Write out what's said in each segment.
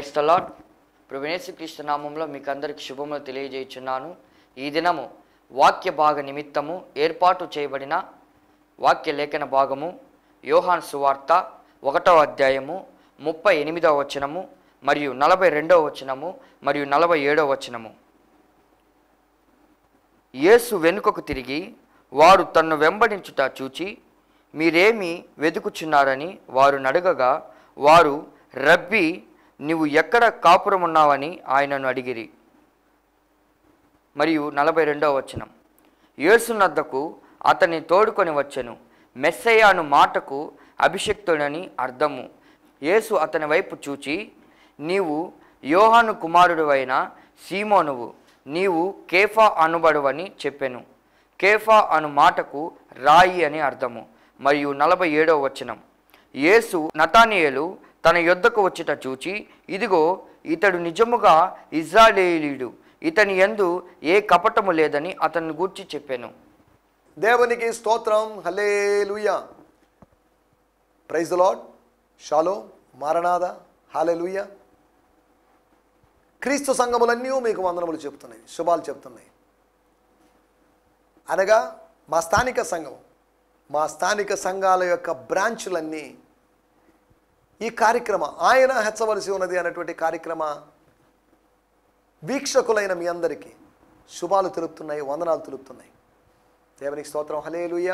క్రైస్తలాడ్ ప్రవేశ క్రీస్తు నామంలో మీకు అందరికి శుభములు తెలియజేయుచున్నాను ఈ దినము వాక్య భాగ నిమిత్తము ఏర్పాటు చేయబడిన వాక్య లేఖన భాగము యోహాన్ సువార్త ఒకటో అధ్యాయము ముప్పై ఎనిమిదవ వచనము మరియు నలభై రెండవ వచనము మరియు నలభై ఏడవ వచనము యేసు వెనుకకు తిరిగి వారు తన్ను వెంబడించుట చూచి మీరేమి వెతుకుచున్నారని వారు నడగగా వారు రబ్బి నీవు ఎక్కడ కాపురమున్నావని ఆయనను అడిగిరి మరియు నలభై రెండవ వచనం యేసునద్దకు అతన్ని తోడుకొని వచ్చెను మెస్సయ్య అను మాటకు అభిషక్తుడని అర్థము యేసు అతని వైపు చూచి నీవు యోహాను కుమారుడు అయిన సీమోనువు నీవు కేఫా అనుబడువని చెప్పెను కేఫా అను మాటకు రాయి అని అర్థము మరియు నలభై ఏడవ వచనం యేసు నతానియేలు తన యొద్దకు వచ్చుట చూచి ఇదిగో ఇతడు నిజముగా ఇజ్రాయేలీయుడు ఇతని యందు ఏ కపటము లేదని అతన్ని గూర్చి చెప్పాను దేవునికి స్తోత్రం హలేలుయా ప్రైజ్ ద లాడ్ షాలో మారనాథ హాలెలుయా క్రీస్తు సంఘములన్నీ మీకు వందనములు చెప్తున్నాయి శుభాలు చెప్తున్నాయి అనగా మా స్థానిక సంఘం మా స్థానిక సంఘాల యొక్క బ్రాంచులన్నీ ఈ కార్యక్రమ ఆయన హెచ్చవలసి ఉన్నది అనేటువంటి కార్యక్రమ వీక్షకులైన మీ అందరికీ శుభాలు తెలుపుతున్నాయి వందనాలు తెలుపుతున్నాయి దేవునికి స్తోత్రం హలేలుయ్య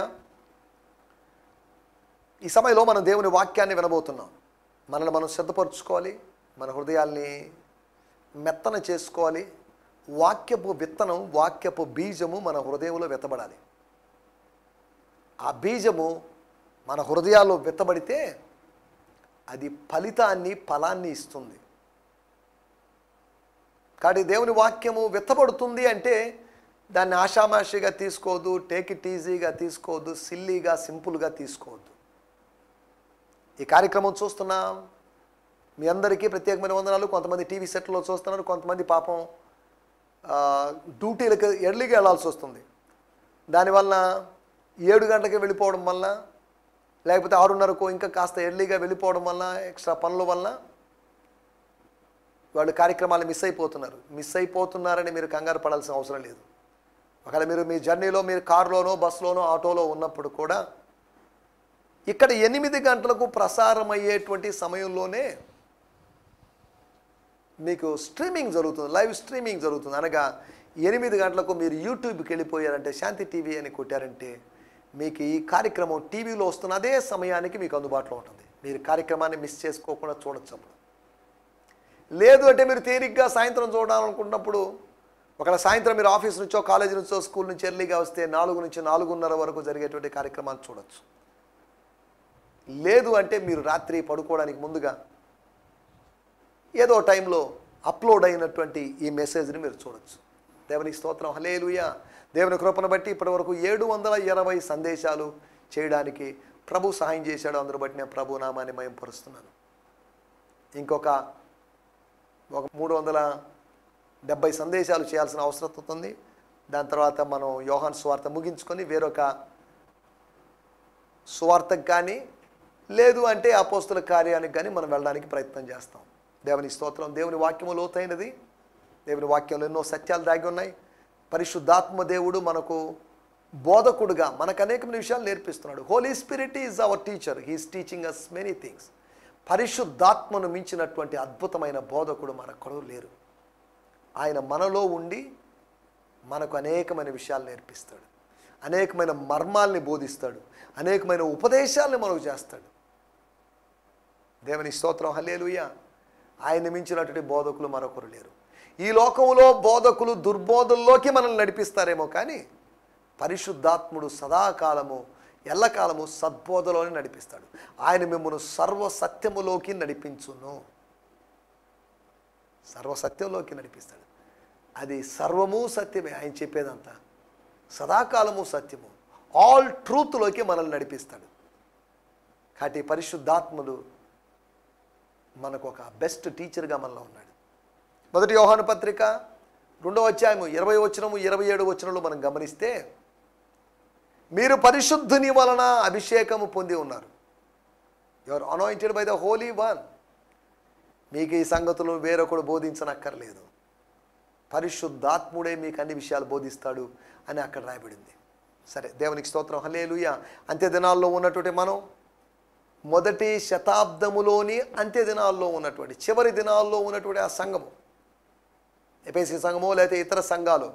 ఈ సమయంలో మనం దేవుని వాక్యాన్ని వినబోతున్నాం మనల్ని మనం సిద్ధపరచుకోవాలి మన హృదయాల్ని మెత్తన చేసుకోవాలి వాక్యపు విత్తనం వాక్యపు బీజము మన హృదయంలో విత్తబడాలి ఆ బీజము మన హృదయాల్లో విత్తబడితే అది ఫలితాన్ని ఫలాన్ని ఇస్తుంది కాబట్టి దేవుని వాక్యము విత్తబడుతుంది అంటే దాన్ని ఆషామాషిగా తీసుకోవద్దు టేక్ ఇట్ ఈజీగా తీసుకోవద్దు సిల్లీగా సింపుల్గా తీసుకోవద్దు ఈ కార్యక్రమం చూస్తున్నాం మీ అందరికీ ప్రత్యేకమైన వందనాలు కొంతమంది టీవీ సెట్లో చూస్తున్నారు కొంతమంది పాపం ఆ, డ్యూటీలకు ఎర్లీగా వెళ్ళాల్సి వస్తుంది దానివల్ల ఏడు గంటలకి వెళ్ళిపోవడం వల్ల లేకపోతే ఆరున్నరకు ఇంకా కాస్త ఎర్లీగా వెళ్ళిపోవడం వల్ల ఎక్స్ట్రా పనుల వల్ల వాళ్ళు కార్యక్రమాలు మిస్ అయిపోతున్నారు మిస్ అయిపోతున్నారని మీరు కంగారు పడాల్సిన అవసరం లేదు ఒకవేళ మీరు మీ జర్నీలో మీరు కారులోనో బస్సులోనో ఆటోలో ఉన్నప్పుడు కూడా ఇక్కడ ఎనిమిది గంటలకు ప్రసారం అయ్యేటువంటి సమయంలోనే మీకు స్ట్రీమింగ్ జరుగుతుంది లైవ్ స్ట్రీమింగ్ జరుగుతుంది అనగా ఎనిమిది గంటలకు మీరు యూట్యూబ్కి వెళ్ళిపోయారంటే శాంతి టీవీ అని కొట్టారంటే మీకు ఈ కార్యక్రమం టీవీలో వస్తున్న అదే సమయానికి మీకు అందుబాటులో ఉంటుంది మీరు కార్యక్రమాన్ని మిస్ చేసుకోకుండా చూడొచ్చు అప్పుడు లేదు అంటే మీరు తేలిగ్గా సాయంత్రం చూడాలనుకున్నప్పుడు ఒకవేళ సాయంత్రం మీరు ఆఫీస్ నుంచో కాలేజీ నుంచో స్కూల్ నుంచి ఎర్లీగా వస్తే నాలుగు నుంచి నాలుగున్నర వరకు జరిగేటువంటి కార్యక్రమాలు చూడొచ్చు లేదు అంటే మీరు రాత్రి పడుకోవడానికి ముందుగా ఏదో టైంలో అప్లోడ్ అయినటువంటి ఈ మెసేజ్ని మీరు చూడొచ్చు దేవునికి స్తోత్రం హలేలుయా దేవుని కృపను బట్టి ఇప్పటివరకు ఏడు వందల ఇరవై సందేశాలు చేయడానికి ప్రభు సహాయం చేశాడు అందరూ బట్టి నేను ప్రభు నామాన్ని మయం పరుస్తున్నాను ఇంకొక ఒక మూడు వందల డెబ్బై సందేశాలు చేయాల్సిన అవసరం ఉంది దాని తర్వాత మనం యోహాన్ స్వార్థ ముగించుకొని వేరొక సువార్తకు కానీ లేదు అంటే అపోస్తుల కార్యానికి కానీ మనం వెళ్ళడానికి ప్రయత్నం చేస్తాం దేవుని స్తోత్రం దేవుని వాక్యము లోతైనది దేవుని వాక్యంలో ఎన్నో సత్యాలు దాగి ఉన్నాయి పరిశుద్ధాత్మ దేవుడు మనకు బోధకుడుగా మనకు అనేకమైన విషయాలు నేర్పిస్తున్నాడు Holy Spirit is our teacher he's teaching us many things పరిశుద్ధాత్మను మించినటువంటి అద్భుతమైన బోధకుడు మనకు లేరు ఆయన మనలో ఉండి మనకు అనేకమైన విషయాలు నేర్పిస్తాడు అనేకమైన మర్మాల్ని బోధిస్తాడు అనేకమైన ఉపదేశాలని మనకు చేస్తాడు దేవుని స్తోత్రం హల్లేలుయ ఆయన మించినటువంటి బోధకులు మరొకరు లేరు ఈ లోకంలో బోధకులు దుర్బోధల్లోకి మనల్ని నడిపిస్తారేమో కానీ పరిశుద్ధాత్ముడు సదాకాలము ఎల్లకాలము సద్బోధలోనే నడిపిస్తాడు ఆయన మిమ్మల్ని సర్వసత్యములోకి నడిపించును సర్వసత్యంలోకి నడిపిస్తాడు అది సర్వము సత్యమే ఆయన చెప్పేదంతా సదాకాలము సత్యము ఆల్ ట్రూత్లోకి మనల్ని నడిపిస్తాడు కాబట్టి పరిశుద్ధాత్ముడు మనకు ఒక బెస్ట్ టీచర్గా మనలో ఉన్నాడు మొదటి యోహాను పత్రిక రెండవ అధ్యాయము ఇరవై వచనము ఇరవై ఏడు వచనంలో మనం గమనిస్తే మీరు పరిశుద్ధుని వలన అభిషేకము పొంది ఉన్నారు your anointed by the Holy One మీకు ఈ సంగతులు వేరొకడు బోధించనక్కర్లేదు పరిశుద్ధాత్ముడే మీకు అన్ని విషయాలు బోధిస్తాడు అని అక్కడ రాయబడింది సరే దేవునికి స్తోత్రం హలేలుయ అంత్య దినాల్లో ఉన్నటువంటి మనం మొదటి శతాబ్దములోని అంత్య దినాల్లో ఉన్నటువంటి చివరి దినాల్లో ఉన్నటువంటి ఆ సంఘము ఎపేసి సంఘమో లేకపోతే ఇతర సంఘాలు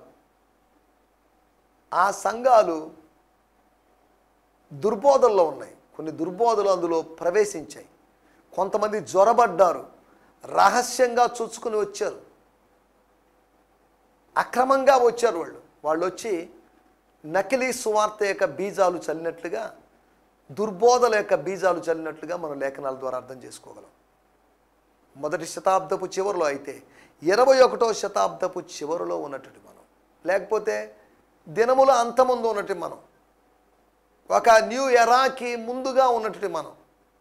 ఆ సంఘాలు దుర్బోధల్లో ఉన్నాయి కొన్ని దుర్బోధలు అందులో ప్రవేశించాయి కొంతమంది జ్వరబడ్డారు రహస్యంగా చొచ్చుకుని వచ్చారు అక్రమంగా వచ్చారు వాళ్ళు వాళ్ళు వచ్చి నకిలీ సువార్త యొక్క బీజాలు చల్లినట్లుగా దుర్బోధల యొక్క బీజాలు చల్లినట్లుగా మనం లేఖనాల ద్వారా అర్థం చేసుకోగలం మొదటి శతాబ్దపు చివరిలో అయితే ఇరవై ఒకటో శతాబ్దపు చివరిలో ఉన్నటువంటి మనం లేకపోతే దినముల అంతముందు ఉన్నట్టు మనం ఒక న్యూ ఎరాకి ముందుగా ఉన్నటువంటి మనం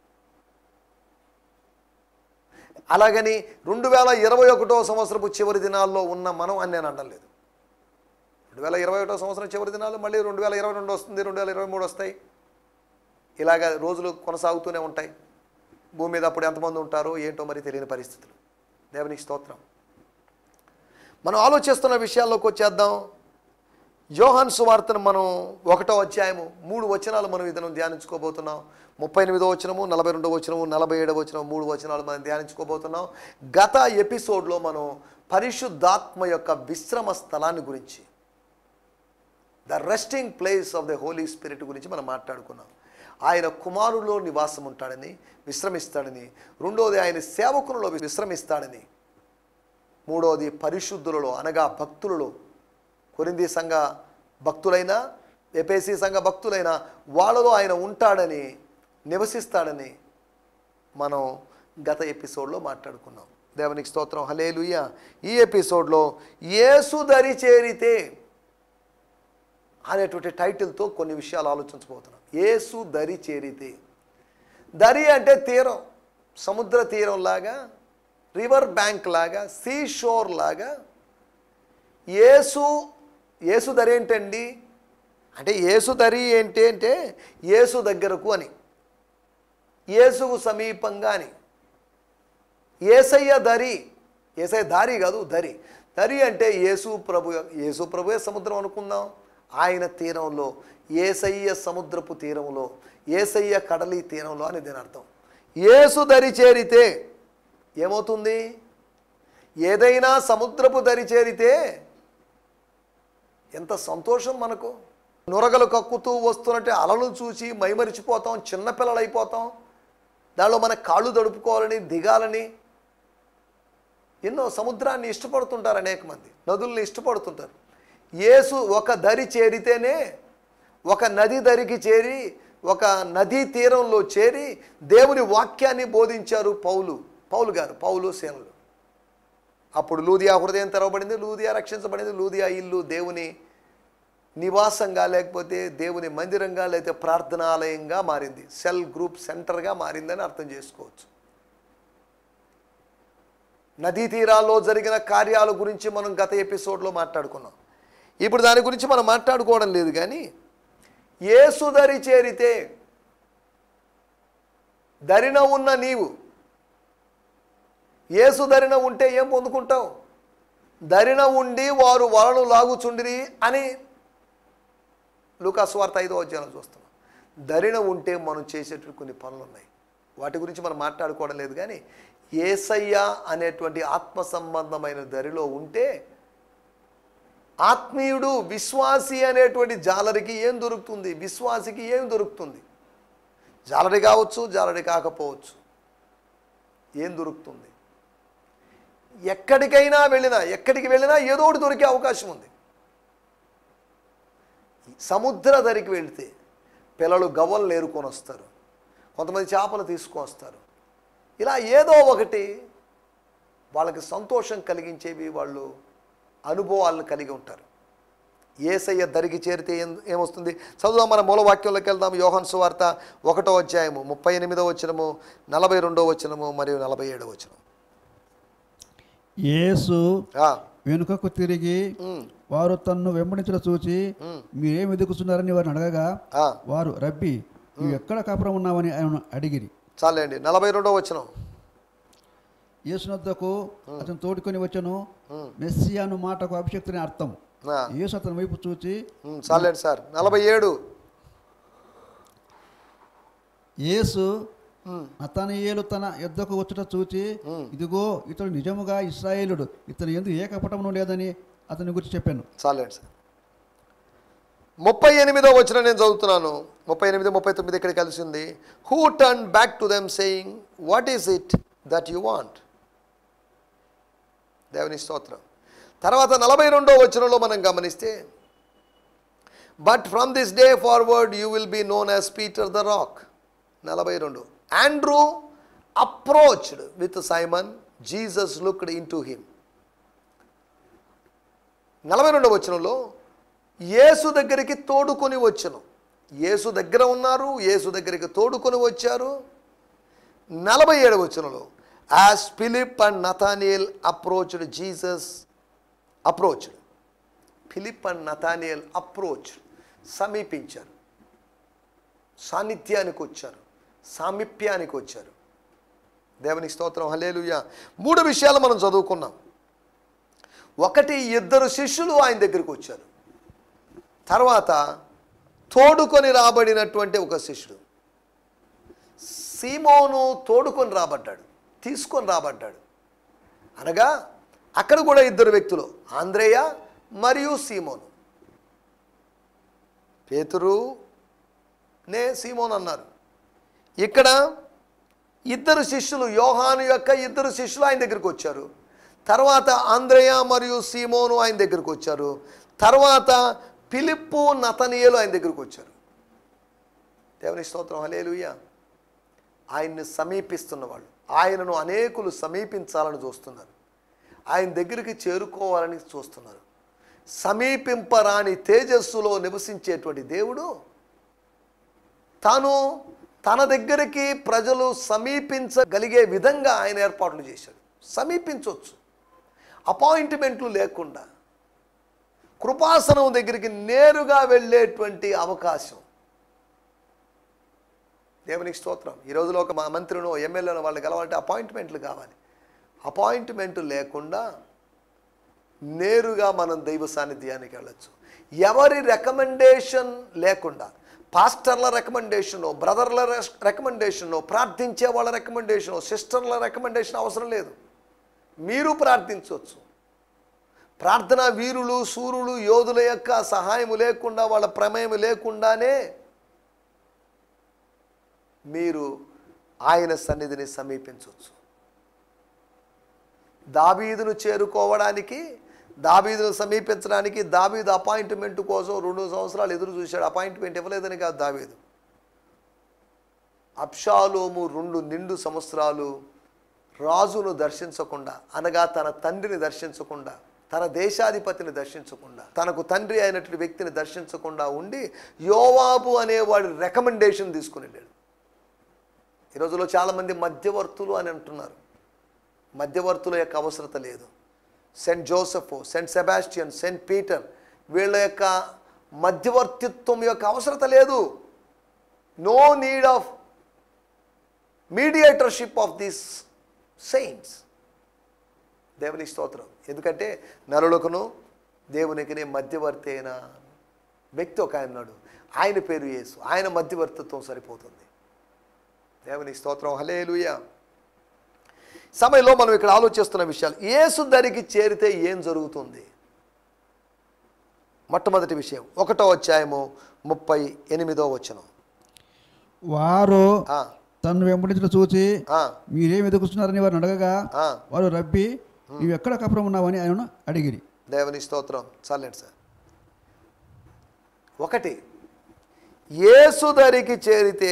అలాగని రెండు వేల ఇరవై ఒకటో సంవత్సరపు చివరి దినాల్లో ఉన్న మనం అని నేను అనలేదు రెండు వేల ఇరవై ఒకటో సంవత్సరం చివరి దినాలు మళ్ళీ రెండు వేల ఇరవై రెండు వస్తుంది రెండు వేల ఇరవై మూడు వస్తాయి ఇలాగ రోజులు కొనసాగుతూనే ఉంటాయి భూమి మీద అప్పుడు ఎంతమంది ఉంటారో ఏంటో మరి తెలియని పరిస్థితులు దేవునికి స్తోత్రం మనం ఆలోచిస్తున్న విషయాల్లోకి వచ్చేద్దాం యోహాన్ సువార్తను మనం ఒకటో అధ్యాయము మూడు వచనాలు మనం ఇదను ధ్యానించుకోబోతున్నాం ముప్పై ఎనిమిదో వచనము నలభై రెండో వచనము నలభై ఏడో వచనం మూడు వచనాలు మనం ధ్యానించుకోబోతున్నాం గత ఎపిసోడ్లో మనం పరిశుద్ధాత్మ యొక్క విశ్రమ స్థలాన్ని గురించి the resting place of the Holy Spirit గురించి మనం మాట్లాడుకున్నాం ఆయన కుమారులో నివాసం ఉంటాడని విశ్రమిస్తాడని రెండోది ఆయన సేవకులలో విశ్రమిస్తాడని మూడోది పరిశుద్ధులలో అనగా భక్తులలో కొరింది సంఘ భక్తులైన ఎపేసి సంఘ భక్తులైన వాళ్ళలో ఆయన ఉంటాడని నివసిస్తాడని మనం గత ఎపిసోడ్లో మాట్లాడుకున్నాం దేవునికి స్తోత్రం హలేలుయ్య ఈ ఎపిసోడ్లో ఏసు దరి చేరితే అనేటువంటి టైటిల్తో కొన్ని విషయాలు ఆలోచించబోతున్నాం ఏసు దరి చేరితే దరి అంటే తీరం సముద్ర తీరం లాగా రివర్ బ్యాంక్ లాగా సీ షోర్ లాగా ఏసు ఏసు దరి ఏంటండి అంటే ఏసు దరి ఏంటి అంటే ఏసు దగ్గరకు అని ఏసుకు సమీపంగా అని ఏసయ్య దరి ఏసయ్య దారి కాదు దరి దరి అంటే యేసు ప్రభు యేసు ప్రభుయే సముద్రం అనుకుందాం ఆయన తీరంలో ఏసయ్య సముద్రపు తీరంలో ఏసయ్య కడలి తీరంలో అని దీని అర్థం ఏసు దరి చేరితే ఏమవుతుంది ఏదైనా సముద్రపు దరి చేరితే ఎంత సంతోషం మనకు నురగలు కక్కుతూ వస్తున్నట్టే అలలు చూసి మైమరిచిపోతాం చిన్నపిల్లలు అయిపోతాం దానిలో మన కాళ్ళు దడుపుకోవాలని దిగాలని ఎన్నో సముద్రాన్ని ఇష్టపడుతుంటారు అనేక మంది నదుల్ని ఇష్టపడుతుంటారు యేసు ఒక దరి చేరితేనే ఒక నది దరికి చేరి ఒక నదీ తీరంలో చేరి దేవుని వాక్యాన్ని బోధించారు పౌలు పౌలు గారు పౌలు సేనలు అప్పుడు లూదియా హృదయం తెరవబడింది లూదియా రక్షించబడింది లూదియా ఇల్లు దేవుని నివాసంగా లేకపోతే దేవుని మందిరంగా లేకపోతే ప్రార్థనాలయంగా మారింది సెల్ గ్రూప్ సెంటర్గా మారిందని అర్థం చేసుకోవచ్చు నదీ తీరాల్లో జరిగిన కార్యాల గురించి మనం గత ఎపిసోడ్లో మాట్లాడుకున్నాం ఇప్పుడు దాని గురించి మనం మాట్లాడుకోవడం లేదు కానీ ఏసుదరి చేరితే దరిన ఉన్న నీవు ఏసు దరిన ఉంటే ఏం పొందుకుంటావు దరిన ఉండి వారు వలను లాగుచుండిరి అని లూకాస్వార్త ఐదో అధ్యాయంలో చూస్తున్నాం దరిన ఉంటే మనం చేసేటువంటి కొన్ని పనులు ఉన్నాయి వాటి గురించి మనం మాట్లాడుకోవడం లేదు కానీ ఏసయ్య అనేటువంటి ఆత్మ సంబంధమైన దరిలో ఉంటే ఆత్మీయుడు విశ్వాసి అనేటువంటి జాలరికి ఏం దొరుకుతుంది విశ్వాసికి ఏం దొరుకుతుంది జాలరి కావచ్చు జాలరి కాకపోవచ్చు ఏం దొరుకుతుంది ఎక్కడికైనా వెళ్ళినా ఎక్కడికి వెళ్ళినా ఏదో ఒకటి దొరికే అవకాశం ఉంది సముద్ర ధరికి వెళితే పిల్లలు గవ్వలు నేరుకొని వస్తారు కొంతమంది చేపలు తీసుకొని వస్తారు ఇలా ఏదో ఒకటి వాళ్ళకి సంతోషం కలిగించేవి వాళ్ళు అనుభవాలను కలిగి ఉంటారు ఏసయ్య దరికి చేరితే ఏం ఏమొస్తుంది చదువుదాం మన మూల వాక్యంలోకి వెళ్దాం యోహన్ సువార్త ఒకటో అధ్యాయము ముప్పై ఎనిమిదో వచనము నలభై రెండో వచనము మరియు నలభై ఏడో వచనం యేసు ఆ, వెనుకకు తిరిగి ఉమ్, వారు తన్ను వెంబడించడం చూచి మీరేం వెతుకుతున్నారని వారిని అడగగా ఆ, వారు రబ్బి నువ్వు ఎక్కడ కాపురం ఉన్నావని ఆయన అడిగిరి చాలండి నలభై రెండో వచనం యేసునొద్దకు అతను తోడుకొని వచ్చాను మెస్సియాను మాటకు అభిషక్తుని అర్థం ఆ, యేసు అతని వైపు చూచి ఉమ్, చాలండి సార్ నలభై ఏడు యేసు నతనయేలు తన యుద్ధకు వచ్చుట చూచి ఇదిగో ఇతడు నిజముగా ఇస్రాయేలుడు ఇతని ఎందుకు ఏ కపటమును లేదని అతని గురించి చెప్పాను చాలండి సార్ ముప్పై ఎనిమిదో వచ్చిన నేను చదువుతున్నాను ముప్పై ఎనిమిది ముప్పై తొమ్మిది ఇక్కడ కలిసి ఉంది who turn back to them saying what is it that you want దేవుని స్తోత్రం తర్వాత నలభై రెండో వచనంలో మనం గమనిస్తే but from this day forward you will be known as Peter the Rock నలభై రెండు Andrew approached with Simon Jesus looked into him నలభై రెండవ వచనంలో యేసు దగ్గరికి తోడుకొని వచ్చను యేసు దగ్గర ఉన్నారు యేసు దగ్గరికి తోడుకొని వచ్చారు నలభై ఏడవ వచనంలో as Philip and Nathaniel approached Jesus approached Philip and Nathaniel approach సమీపించారు సాన్నిధ్యానికి వచ్చారు సామీప్యానికి వచ్చారు దేవునికి స్తోత్రం హలేలుయ మూడు విషయాలు మనం చదువుకున్నాం ఒకటి ఇద్దరు శిష్యులు ఆయన దగ్గరికి వచ్చారు తర్వాత తోడుకొని రాబడినటువంటి ఒక శిష్యుడు సీమోను తోడుకొని రాబడ్డాడు తీసుకొని రాబడ్డాడు అనగా అక్కడ కూడా ఇద్దరు వ్యక్తులు ఆంధ్రేయ మరియు సీమోను పేతురు నే సీమోన్ అన్నారు ఇక్కడ ఇద్దరు శిష్యులు యోహాను యొక్క ఇద్దరు శిష్యులు ఆయన దగ్గరికి వచ్చారు తర్వాత ఆంధ్రయ మరియు సీమోను ఆయన దగ్గరికి వచ్చారు తర్వాత పిలిప్పు నతనియలు ఆయన దగ్గరికి వచ్చారు దేవుని స్తోత్రం హలేలుయ్య ఆయన్ని సమీపిస్తున్న వాళ్ళు ఆయనను అనేకులు సమీపించాలని చూస్తున్నారు ఆయన దగ్గరికి చేరుకోవాలని చూస్తున్నారు సమీపింపరాని తేజస్సులో నివసించేటువంటి దేవుడు తాను తన దగ్గరికి ప్రజలు సమీపించగలిగే విధంగా ఆయన ఏర్పాట్లు చేశాడు సమీపించవచ్చు అపాయింట్మెంట్లు లేకుండా కృపాసనం దగ్గరికి నేరుగా వెళ్ళేటువంటి అవకాశం దేవునికి స్తోత్రం ఈ రోజులో ఒక మా మంత్రినో ఎమ్మెల్యేనో వాళ్ళు కలవాలంటే అపాయింట్మెంట్లు కావాలి అపాయింట్మెంట్ లేకుండా నేరుగా మనం దైవ సాన్నిధ్యానికి వెళ్ళచ్చు ఎవరి రికమెండేషన్ లేకుండా పాస్టర్ల రికమెండేషను బ్రదర్ల రికమెండేషను ప్రార్థించే వాళ్ళ రికమెండేషను సిస్టర్ల రికమెండేషన్ అవసరం లేదు మీరు ప్రార్థించవచ్చు ప్రార్థన వీరులు సూర్యులు యోధుల యొక్క సహాయం లేకుండా వాళ్ళ ప్రమేయం లేకుండానే మీరు ఆయన సన్నిధిని సమీపించవచ్చు దాబీదును చేరుకోవడానికి దాబీదును సమీపించడానికి దాబీదు అపాయింట్మెంట్ కోసం రెండు సంవత్సరాలు ఎదురు చూశాడు అపాయింట్మెంట్ ఇవ్వలేదని కాదు దాబీదు అప్షాలోము రెండు నిండు సంవత్సరాలు రాజును దర్శించకుండా అనగా తన తండ్రిని దర్శించకుండా తన దేశాధిపతిని దర్శించకుండా తనకు తండ్రి అయినటువంటి వ్యక్తిని దర్శించకుండా ఉండి యోవాబు అనేవాడి రికమెండేషన్ తీసుకుని వెళ్ళాడు ఈ రోజులో చాలామంది మధ్యవర్తులు అని అంటున్నారు మధ్యవర్తుల యొక్క అవసరత లేదు saint Joseph saint Sebastian saint Peter వీళ్ళ యొక్క మధ్యవర్తిత్వం యొక్క అవసరత లేదు no need of mediatorship of this saints దేవుని స్తోత్రం ఎందుకంటే నరులకును దేవునికి మధ్యవర్తి అయిన వ్యక్తి ఒక ఆయన ఉన్నాడు ఆయన పేరు యేసు ఆయన మధ్యవర్తిత్వం సరిపోతుంది దేవుని స్తోత్రం హలేలుయ సమయంలో మనం ఇక్కడ ఆలోచిస్తున్న విషయాలు యేసు దరికి చేరితే ఏం జరుగుతుంది మొట్టమొదటి విషయం ఒకటో అధ్యాయము ముప్పై ఎనిమిదో వచనం వారు ఆ, తను వెంబడించడం చూచి ఆ, మీరేం ఎదుగుతున్నారని వారిని అడగగా ఆ. వారు రబ్బి నీవు ఎక్కడ కపరం ఉన్నావని ఆయన అడిగిరి దేవుని స్తోత్రం చాలండి సార్ ఒకటి యేసు దరికి చేరితే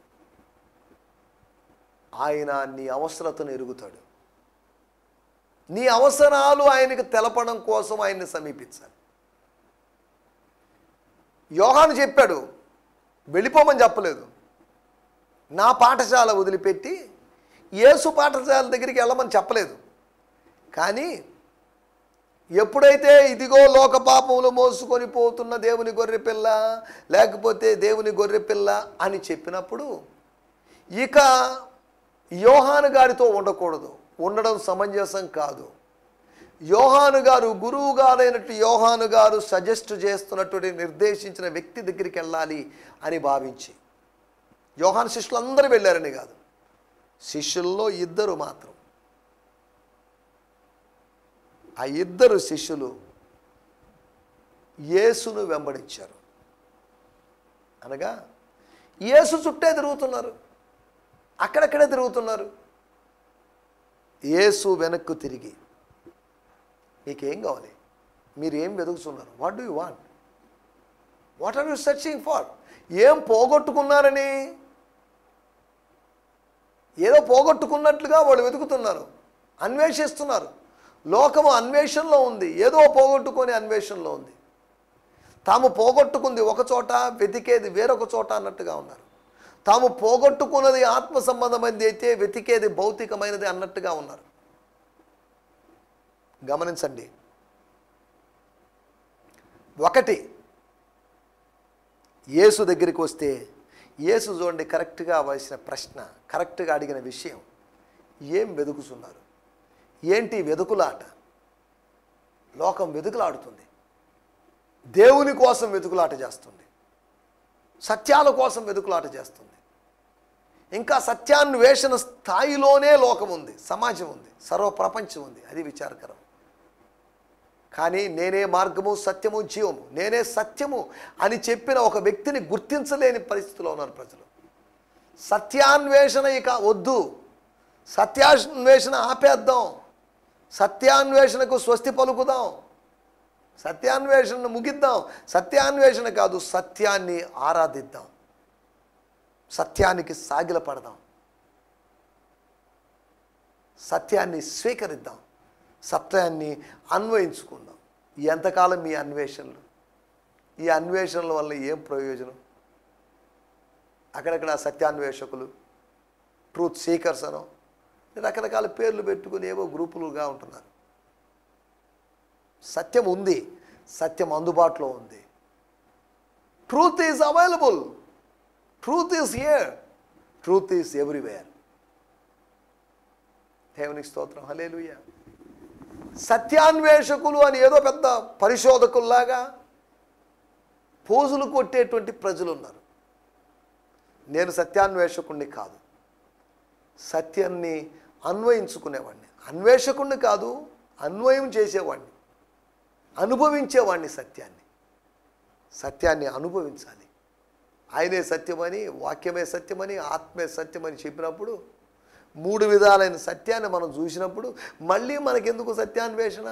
ఆయన నీ అవసరతను ఎరుగుతాడు నీ అవసరాలు ఆయనకు తెలపడం కోసం ఆయన్ని సమీపించాలి యోహాను చెప్పాడు వెళ్ళిపోమని చెప్పలేదు నా పాఠశాల వదిలిపెట్టి యేసు పాఠశాల దగ్గరికి వెళ్ళమని చెప్పలేదు కానీ ఎప్పుడైతే ఇదిగో లోక పాపములు మోసుకొని పోతున్న దేవుని గొర్రె పిల్ల లేకపోతే దేవుని గొర్రె పిల్ల అని చెప్పినప్పుడు ఇక యోహాను గారితో ఉండకూడదు ఉండడం సమంజసం కాదు యోహాను గారు గురువు గారైనట్టు యోహాను గారు సజెస్ట్ చేస్తున్నటువంటి నిర్దేశించిన వ్యక్తి దగ్గరికి వెళ్ళాలి అని భావించి యోహాను శిష్యులు అందరూ వెళ్ళారని కాదు శిష్యుల్లో ఇద్దరు మాత్రం ఆ ఇద్దరు శిష్యులు యేసును వెంబడించారు అనగా యేసు చుట్టే తిరుగుతున్నారు అక్కడక్కడే తిరుగుతున్నారు యేసు వెనక్కు తిరిగి మీకేం కావాలి మీరు ఏం వెతుకుతున్నారు what do you want what are you searching for ఏం పోగొట్టుకున్నారని ఏదో పోగొట్టుకున్నట్లుగా వాళ్ళు వెతుకుతున్నారు అన్వేషిస్తున్నారు లోకము అన్వేషణలో ఉంది ఏదో పోగొట్టుకొని అన్వేషణలో ఉంది తాము పోగొట్టుకుంది ఒక చోట వెతికేది వేరొక చోట అన్నట్టుగా ఉన్నారు తాము పోగొట్టుకున్నది ఆత్మ సంబంధమైనది అయితే వెతికేది భౌతికమైనది అన్నట్టుగా ఉన్నారు గమనించండి ఒకటి యేసు దగ్గరికి వస్తే యేసు చూడండి కరెక్ట్గా వేసిన ప్రశ్న కరెక్ట్గా అడిగిన విషయం ఏం వెతుకుతున్నారు ఏంటి వెతుకులాట లోకం వెతుకులాడుతుంది దేవుని కోసం వెతుకులాట చేస్తుంది సత్యాల కోసం వెతుకులాట చేస్తుంది ఇంకా సత్యాన్వేషణ స్థాయిలోనే లోకం ఉంది సమాజం ఉంది సర్వ ప్రపంచం ఉంది అది విచారకరం కానీ నేనే మార్గము సత్యము జీవము నేనే సత్యము అని చెప్పిన ఒక వ్యక్తిని గుర్తించలేని పరిస్థితిలో ఉన్నారు ప్రజలు సత్యాన్వేషణ ఇక వద్దు సత్యాన్వేషణ ఆపేద్దాం సత్యాన్వేషణకు స్వస్తి పలుకుదాం సత్యాన్వేషణను ముగిద్దాం సత్యాన్వేషణ కాదు సత్యాన్ని ఆరాధిద్దాం సత్యానికి సాగిలపడదాం సత్యాన్ని స్వీకరిద్దాం సత్యాన్ని అన్వయించుకుందాం ఎంతకాలం మీ అన్వేషణలు ఈ అన్వేషణల వల్ల ఏం ప్రయోజనం అక్కడక్కడ సత్యాన్వేషకులు ట్రూత్ సీకర్స్ అనో రకరకాల పేర్లు పెట్టుకుని ఏవో గ్రూపులుగా ఉంటున్నారు సత్యం ఉంది సత్యం అందుబాటులో ఉంది truth is available truth is here truth is everywhere దేవునికి స్తోత్రం హలేలుయ్య సత్యాన్వేషకులు అని ఏదో పెద్ద పరిశోధకుల్లాగా పోజులు కొట్టేటువంటి ప్రజలు ఉన్నారు నేను సత్యాన్వేషకుణ్ణి కాదు సత్యాన్ని అన్వయించుకునేవాడిని అన్వేషకుణ్ణి కాదు అన్వయం చేసేవాడిని అనుభవించేవాడిని సత్యాన్ని సత్యాన్ని అనుభవించాలి ఆయనే సత్యమని వాక్యమే సత్యమని ఆత్మే సత్యమని చెప్పినప్పుడు మూడు విధాలైన సత్యాన్ని మనం చూసినప్పుడు మళ్ళీ మనకెందుకు సత్యాన్వేషణ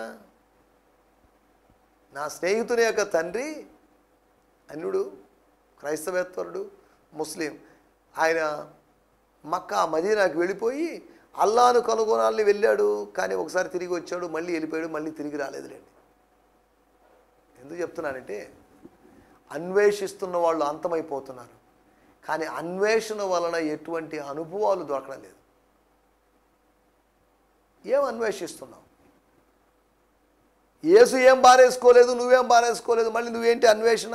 నా స్నేహితుని యొక్క తండ్రి అన్యుడు క్రైస్తవేత్తరుడు ముస్లిం ఆయన మక్కా మదీనాకి వెళ్ళిపోయి అల్లాను కనుగొనాలని వెళ్ళాడు కానీ ఒకసారి తిరిగి వచ్చాడు మళ్ళీ వెళ్ళిపోయాడు మళ్ళీ తిరిగి రాలేదులేండి ఎందుకు చెప్తున్నానంటే అన్వేషిస్తున్న వాళ్ళు అంతమైపోతున్నారు కానీ అన్వేషణ వలన ఎటువంటి అనుభవాలు దొరకడం లేదు ఏం అన్వేషిస్తున్నావు యేసు ఏం బారేసుకోలేదు నువ్వేం బారేసుకోలేదు మళ్ళీ నువ్వేంటి అన్వేషణ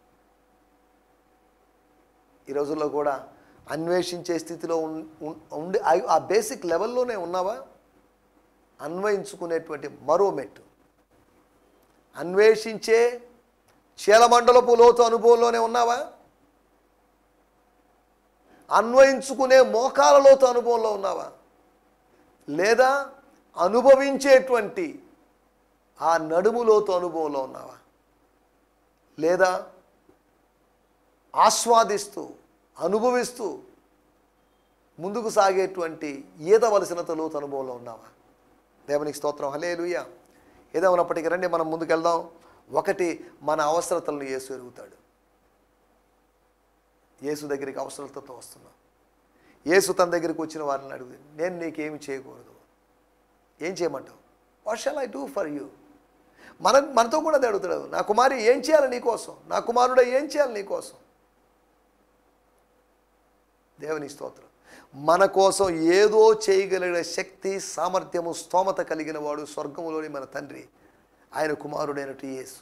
ఈ రోజుల్లో కూడా అన్వేషించే స్థితిలో ఉన్- ఉన్- ఉండి ఆ- ఆ బేసిక్ లెవెల్లోనే ఉన్నావా అన్వయించుకునేటువంటి మరో మెట్టు అన్వేషించే చీలమండలపు లోతు అనుభవంలోనే ఉన్నావా అన్వయించుకునే మోకాల లోతు అనుభవంలో ఉన్నావా లేదా అనుభవించేటువంటి ఆ నడుములోతు అనుభవంలో ఉన్నావా లేదా ఆస్వాదిస్తూ అనుభవిస్తూ ముందుకు సాగేటువంటి ఈదవలసిన లోతు అనుభవంలో ఉన్నావా దేవునికి స్తోత్రం హలే లూయ ఏదేమన్నప్పటికీ రండి మనం ముందుకెళ్దాం ఒకటి మన అవసరతలను యేసు ఎరుగుతాడు యేసు దగ్గరికి అవసరతతో వస్తున్నాం యేసు తన దగ్గరికి వచ్చిన వారిని అడుగు నేను నీకేమి చేయకూడదు ఏం చేయమంటావు what shall I do for you మన మనతో కూడా అది అడుగుతాడు నా కుమారి ఏం చేయాలి నీకోసం నా కుమారుడు ఏం చేయాలి నీకోసం దేవుని స్తోత్రం మన కోసం ఏదో చేయగలిగిన శక్తి సామర్థ్యము స్తోమత కలిగిన వాడు స్వర్గములోని మన తండ్రి ఆయన కుమారుడైనట్టు యేసు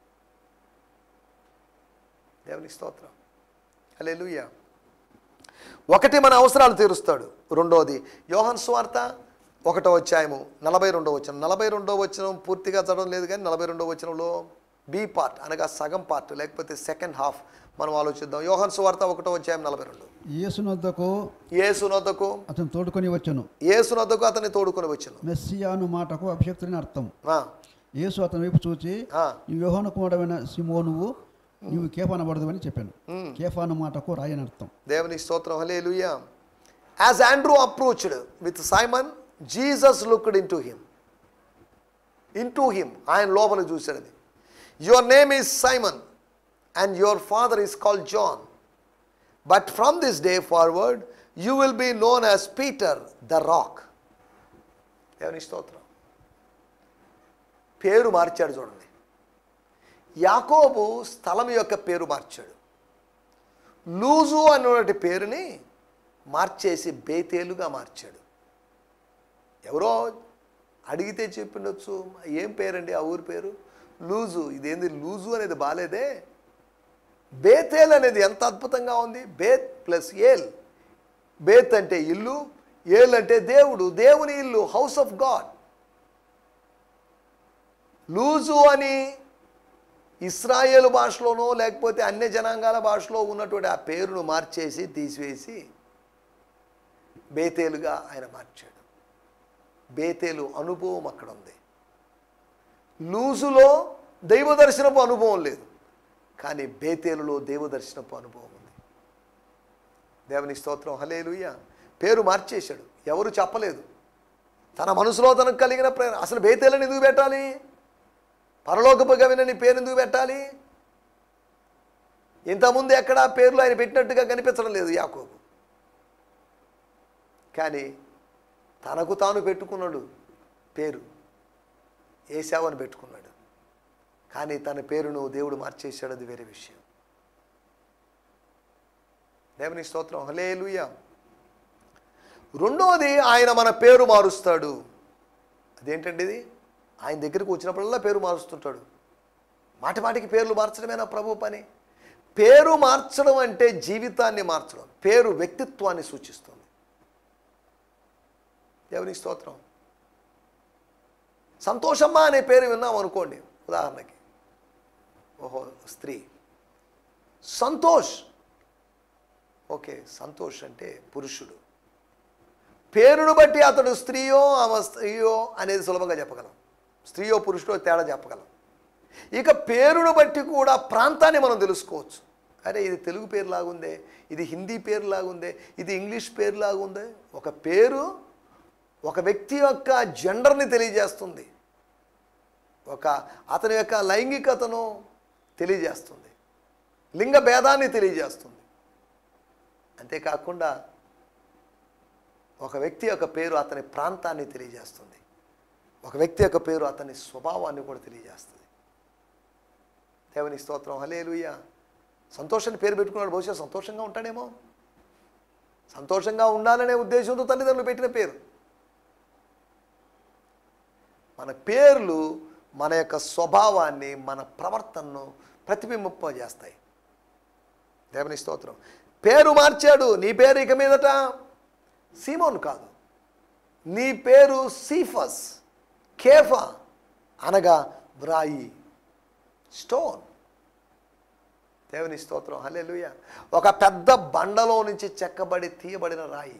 దేవుని స్తోత్రం హల్లెలూయా ఒకటి మన అవసరాలు తీరుస్తాడు రెండోది యోహన్ స్వార్త ఒకటో అధ్యాయము నలభై రెండో వచనం నలభై రెండో వచనం పూర్తిగా చదవడం లేదు కానీ నలభై రెండో వచనంలో బి పార్ట్ అనగా సగం పార్ట్ లేకపోతే సెకండ్ హాఫ్ మనం ఆలోచిద్దాం యోహన్ స్వార్త ఒకటో అధ్యాయం నలభై రెండు యేసునొద్దకు ఏసునొద్దకు అతను తోడుకొని వచ్చాను ఏసునొద్దకు అతన్ని తోడుకొని వచ్చాను మెస్సియాను మాటకు అభిషక్తుని అర్థం ఆ, యేసు అతని వైపు చూచి ఆ, నీవు యోహాను కుమారుడైన సిమోనువు నీవు కేఫానబడదు అని చెప్పాను కేఫాను మాటకు రాయని అర్థం దేవుని స్తోత్రం hallelujah as Andrew approached with Simon Jesus looked into him into him ఆయన లోపల చూశాడు అది your name is Simon and your father is called John but from this day forward you will be known as Peter the Rock దేవుని స్తోత్రం పేరు మార్చాడు చూడండి యాకోబు స్థలం యొక్క పేరు మార్చాడు లూజు అన్నటువంటి పేరుని మార్చేసి బేతేలుగా మార్చాడు ఎవరో అడిగితే చెప్పిండొచ్చు ఏం పేరండి ఆ ఊరి పేరు లూజు ఇదేంది లూజు అనేది బాలేదే బేతేల్ అనేది ఎంత అద్భుతంగా ఉంది బేత్ ప్లస్ ఏల్ బేత్ అంటే ఇల్లు ఏల్ అంటే దేవుడు దేవుని ఇల్లు హౌస్ ఆఫ్ గాడ్ లూజు అని ఇస్రాయేల్ భాషలోనో లేకపోతే అన్య జనాంగాల భాషలో ఉన్నటువంటి ఆ పేరును మార్చేసి తీసివేసి బేతేలుగా ఆయన మార్చాడు బేతేలు అనుభవం అక్కడ ఉంది లూజులో దైవ దర్శనపు అనుభవం లేదు కానీ బేతేలులో దేవ దర్శనపు అనుభవం ఉంది దేవుని స్తోత్రం హలేలుయ్య పేరు మార్చేశాడు ఎవరు చెప్పలేదు తన మనసులో తనకు కలిగిన ప్రేరణ అసలు బేతేలని ఎందుకు పెట్టాలి పరలోకపు గవినని పేరు ఎందుకు పెట్టాలి ఇంతకుముందు ఎక్కడ పేర్లు ఆయన పెట్టినట్టుగా కనిపించడం లేదు యాకోబు కానీ తనకు తాను పెట్టుకున్నాడు పేరు ఏసావని పెట్టుకున్నాడు కానీ తన పేరును దేవుడు మార్చేశాడు అది వేరే విషయం దేవుని స్తోత్రం హలేలుయ రెండోది ఆయన మన పేరు మారుస్తాడు అదేంటండి ఇది ఆయన దగ్గరికి వచ్చినప్పుడల్లా పేరు మారుస్తుంటాడు మాటి మాటికి పేర్లు మార్చడమేనా ప్రభు పని పేరు మార్చడం అంటే జీవితాన్ని మార్చడం పేరు వ్యక్తిత్వాన్ని సూచిస్తుంది దేవుని స్తోత్రం సంతోషమ్మ అనే పేరు విన్నాం అనుకోండి ఉదాహరణకి ఓహో స్త్రీ సంతోష్ ఓకే సంతోష్ అంటే పురుషుడు పేరును బట్టి అతడు స్త్రీయో ఆమె స్త్రీయో అనేది సులభంగా చెప్పగలం స్త్రీయో పురుషుడో తేడా చెప్పగలం ఇక పేరును బట్టి కూడా ప్రాంతాన్ని మనం తెలుసుకోవచ్చు అరే ఇది తెలుగు పేరు లాగుందే ఇది హిందీ పేరు లాగుందే ఇది ఇంగ్లీష్ పేరు లాగుందే ఒక పేరు ఒక వ్యక్తి యొక్క జెండర్ని తెలియజేస్తుంది ఒక అతని యొక్క లైంగికతను తెలియజేస్తుంది లింగ భేదాన్ని తెలియజేస్తుంది అంతేకాకుండా ఒక వ్యక్తి యొక్క పేరు అతని ప్రాంతాన్ని తెలియజేస్తుంది ఒక వ్యక్తి యొక్క పేరు అతని స్వభావాన్ని కూడా తెలియజేస్తుంది దేవుని స్తోత్రం హలేలుయ్య సంతోషాన్ని పేరు పెట్టుకున్నాడు బహుశా సంతోషంగా ఉంటాడేమో సంతోషంగా ఉండాలనే ఉద్దేశంతో తల్లిదండ్రులు పెట్టిన పేరు మన పేర్లు మన యొక్క స్వభావాన్ని మన ప్రవర్తనను ప్రతిబింబింపజేస్తాయి దేవుని స్తోత్రం పేరు మార్చాడు నీ పేరు ఇక మీదట సీమోన్ కాదు నీ పేరు సీఫస్ కేఫా అనగా వ్రాయి స్టోన్ దేవుని స్తోత్రం హల్లెలూయా ఒక పెద్ద బండలో నుంచి చెక్కబడి తీయబడిన రాయి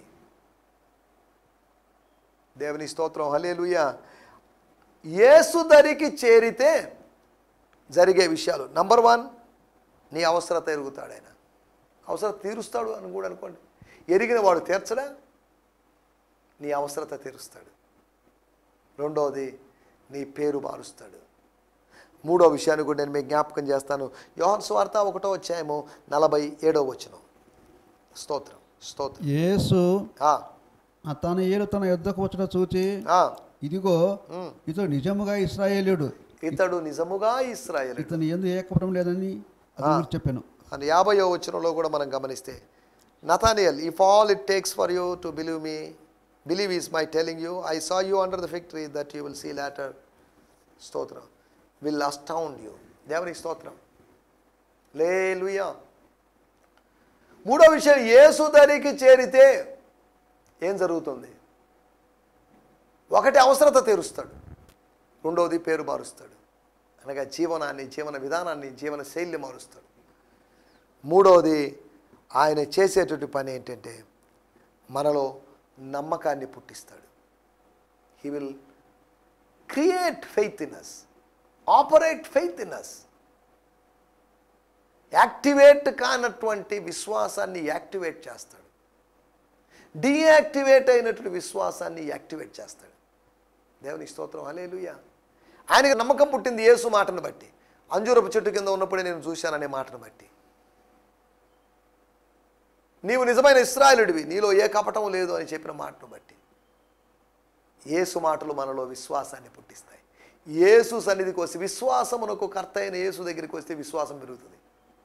దేవుని స్తోత్రం హల్లెలూయా యేసు దరికి చేరితే జరిగే విషయాలు నంబర్ వన్ నీ అవసరత ఎరుగుతాడు ఆయన అవసరం తీరుస్తాడు అని కూడా అనుకోండి ఎరిగిన వాడు తీర్చడా నీ అవసరత తీరుస్తాడు రెండవది నీ పేరు మారుస్తాడు మూడో విషయాన్ని కూడా నేను మీకు జ్ఞాపకం చేస్తాను యోహన్ స్వార్త ఒకటో అధ్యాయము నలభై ఏడో వచనం స్తోత్రం స్తోత్రం యేసు ఆ, తన ఏలు తన యుద్ధకు వచ్చట చూచి ఆ, ఇదిగో ఇతడు నిజముగా ఇస్రాయేలుడు ఇతడు నిజముగా ఇస్రాయేల్ ఇతని ఎందు ఏకపడం లేదని అది చెప్పాను అని యాభయో వచనంలో కూడా మనం గమనిస్తే Nathaniel if all it takes for you to believe me believe is my telling you I saw you under the fig tree that you will see later స్తోత్రం విల్ అస్టౌండ్ యూ దేవునికి స్తోత్రం లేలుయా మూడో విషయం యేసు దరికి చేరితే ఏం జరుగుతుంది ఒకటి అవసరత తీరుస్తాడు రెండవది పేరు మారుస్తాడు అనగా జీవనాన్ని జీవన విధానాన్ని జీవన శైలిని మారుస్తాడు మూడవది ఆయన చేసేటువంటి పని ఏంటంటే మనలో నమ్మకాన్ని పుట్టిస్తాడు he will create faith in us operate faith in us activate కానటువంటి విశ్వాసాన్ని యాక్టివేట్ చేస్తాడు డీయాక్టివేట్ అయినటువంటి విశ్వాసాన్ని యాక్టివేట్ చేస్తాడు దేవుని స్తోత్రం హలేలుయ ఆయనకి నమ్మకం పుట్టింది యేసు మాటను బట్టి అంజూరపు చెట్టు కింద ఉన్నప్పుడే నేను చూశాననే మాటను బట్టి నీవు నిజమైన ఇస్రాయలుడివి నీలో ఏ కపటం లేదు అని చెప్పిన మాటను బట్టి యేసు మాటలు మనలో విశ్వాసాన్ని పుట్టిస్తాయి యేసు సన్నిధికి వస్తే విశ్వాసమునకు కర్త అయిన యేసు దగ్గరికి వస్తే విశ్వాసం పెరుగుతుంది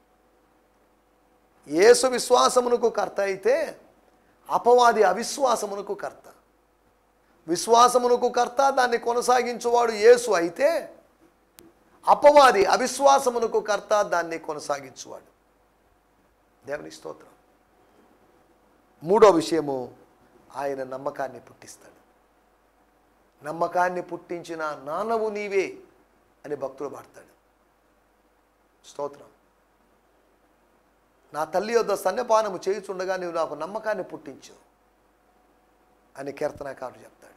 యేసు విశ్వాసమునకు కర్త అయితే అపవాది అవిశ్వాసమునకు కర్త విశ్వాసమునకు కర్త దాన్ని కొనసాగించువాడు యేసు అయితే అపవాది అవిశ్వాసమునకు కర్త దాన్ని కొనసాగించువాడు దేవుని స్తోత్రం మూడో విషయము ఆయన నమ్మకాన్ని పుట్టిస్తాడు నమ్మకాన్ని పుట్టించిన నానవు నీవే అని భక్తుడు పాడతాడు స్తోత్రం నా తల్లి యొద్ద సన్నపానము చేయుచుండగా నీవు నాకు నమ్మకాన్ని పుట్టించు అని కీర్తనకారుడు చెప్తాడు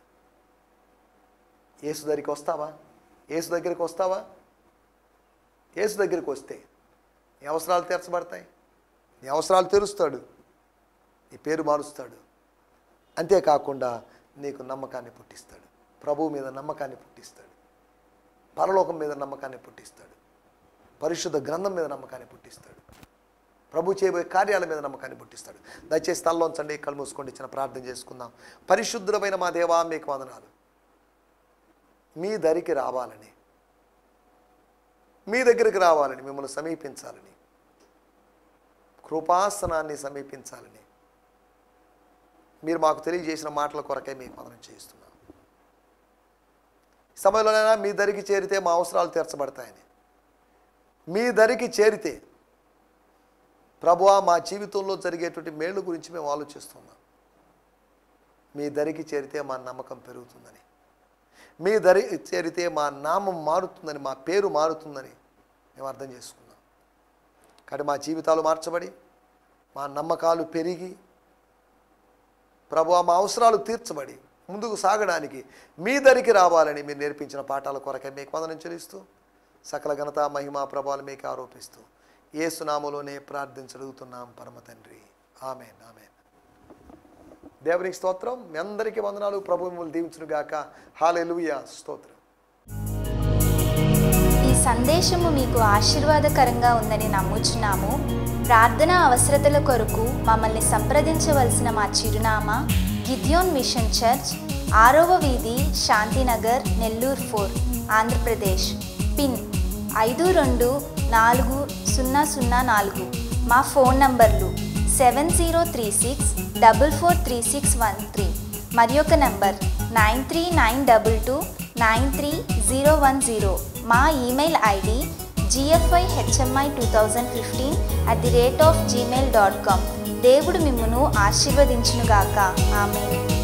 యేసు దగ్గరికి వస్తావా యేసు దగ్గరికి వస్తావా యేసు దగ్గరికి వస్తే నీ అవసరాలు తీర్చబడతాయి నీ అవసరాలు తెరుస్తాడు నీ పేరు మారుస్తాడు అంతేకాకుండా నీకు నమ్మకాన్ని పుట్టిస్తాడు ప్రభువు మీద నమ్మకాన్ని పుట్టిస్తాడు పరలోకం మీద నమ్మకాన్ని పుట్టిస్తాడు పరిశుద్ధ గ్రంథం మీద నమ్మకాన్ని పుట్టిస్తాడు ప్రభు చేయబోయే కార్యాల మీద నమ్మకాన్ని పుట్టిస్తాడు దయచేసి తల్లోంచండి కళ్ళు మూసుకోండి ఇచ్చిన ప్రార్థన చేసుకుందాం పరిశుద్ధమైన మా దేవా మీకు వందనాలు మీ దరికి రావాలని మీ దగ్గరికి రావాలని మిమ్మల్ని సమీపించాలని కృపాసనాన్ని సమీపించాలని మీరు మాకు తెలియజేసిన మాటల కొరకే మీకు వందనం చేస్తున్నాం ఈ సమయంలోనైనా మీ దరికి చేరితే మా అవసరాలు తీర్చబడతాయని మీ దరికి చేరితే ప్రభువా మా జీవితంలో జరిగేటువంటి మేళ్ళు గురించి మేము ఆలోచిస్తున్నాం మీ దరికి చేరితే మా నమ్మకం పెరుగుతుందని మీ దరి చేరితే మా నామం మారుతుందని మా పేరు మారుతుందని మేము అర్థం చేసుకున్నాం కానీ మా జీవితాలు మార్చబడి మా నమ్మకాలు పెరిగి ప్రభు మా అవసరాలు తీర్చబడి ముందుకు సాగడానికి మీ దరికి రావాలని మీరు నేర్పించిన పాఠాల కొరకే మీకు వందనం చెల్లిస్తూ సకల ఘనత మహిమ ప్రభావాలు మీకు ఆరోపిస్తూ ఏసునామలోనే ప్రార్థించగలుగుతున్నాం పరమ తండ్రి ఆమెన్ ఆమెన్ దేవునికి స్తోత్రం మీ అందరికీ వందనాలు ప్రభు మిమ్మల్ని దీవించును గాక హాలెలుయ స్తోత్రం ఈ సందేశము మీకు ఆశీర్వాదకరంగా ఉందని నమ్ముచున్నాము ప్రార్థన అవసరతల కొరకు మమ్మల్ని సంప్రదించవలసిన మా చిరునామా గిద్యోన్ మిషన్ చర్చ్ ఆరవ వీధి శాంతినగర్ నెల్లూరు ఫోర్ ఆంధ్రప్రదేశ్ పిన్ ఐదు రెండు నాలుగు సున్నా సున్నా నాలుగు మా ఫోన్ నంబర్లు seven zero three six double four three six one three మరి ఒక number nine three nine double two nine three zero one zero మా email ID G F I H M I two thousand fifteen at the rate of Gmail dot com దేవుడు మిమ్మును ఆశీర్వదించునుగాక ఆమె